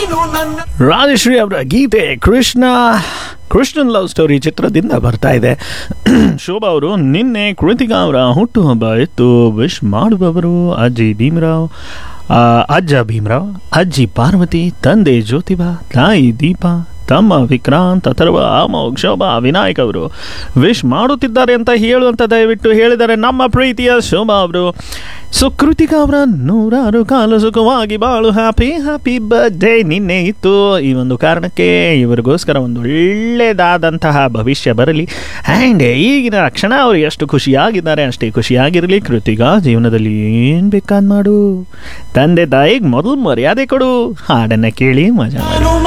ನೀನು ನನ್ನ ರಾಜಶ್ರೀ ಅವರ ಗೀತೆ ಕೃಷ್ಣ ಕೃಷ್ಣನ್ ಲವ್ ಸ್ಟೋರಿ ಚಿತ್ರದಿಂದ ಬರ್ತಾ ಇದೆ ಶೋಭಾ ಅವರು ನಿನ್ನೆ ಕೃತಿಕಾ ಅವರ ಹುಟ್ಟುಹಬ್ಬ ಇತ್ತು ವಿಶ್ ಮಾಡುವವರು ಅಜ್ಜಿ ಭೀಮರಾವ್ ಆ, ಅಜ್ಜ ಭೀಮರಾವ್ ಅಜ್ಜಿ ಪಾರ್ವತಿ ತಂದೆ ಜ್ಯೋತಿಬಾ ತಾಯಿ ದೀಪಾ ತಮ್ಮ ವಿಕ್ರಾಂತ್ ಅಥರ್ವ ಅಮೋಘ್ ಶೋಭಾ ವಿನಾಯಕ್ ಅವರು ವಿಶ್ ಮಾಡುತ್ತಿದ್ದಾರೆ ಅಂತ ಹೇಳುವಂತ ದಯವಿಟ್ಟು ಹೇಳಿದ್ದಾರೆ ನಮ್ಮ ಪ್ರೀತಿಯ ಶೋಭಾ ಅವರು ಸೊ ಕೃತಿಕಾ ಅವರ ನೂರಾರು ಕಾಲ ಸುಖವಾಗಿ ಬಾಳು ಹ್ಯಾಪಿ ಹ್ಯಾಪಿ ಬರ್ಡೇ ನಿನ್ನೆ ಇತ್ತು ಈ ಒಂದು ಕಾರಣಕ್ಕೆ ಇವರಿಗೋಸ್ಕರ ಒಂದು ಒಳ್ಳೆಯದಾದಂತಹ ಭವಿಷ್ಯ ಬರಲಿ ಆ್ಯಂಡ್ ಈಗಿನ ಕ್ಷಣ ಅವರು ಎಷ್ಟು ಖುಷಿಯಾಗಿದ್ದಾರೆ ಅಷ್ಟೇ ಖುಷಿಯಾಗಿರಲಿ ಕೃತಿಕಾ ಜೀವನದಲ್ಲಿ ಏನು ಬೇಕಾದ್ ಮಾಡು ತಂದೆ ತಾಯಿಗೆ ಮೊದಲು ಮರ್ಯಾದೆ ಕೊಡು ಹಾಡನ್ನು ಕೇಳಿ ಮಜಾ ಮಾಡಿ ನಾನು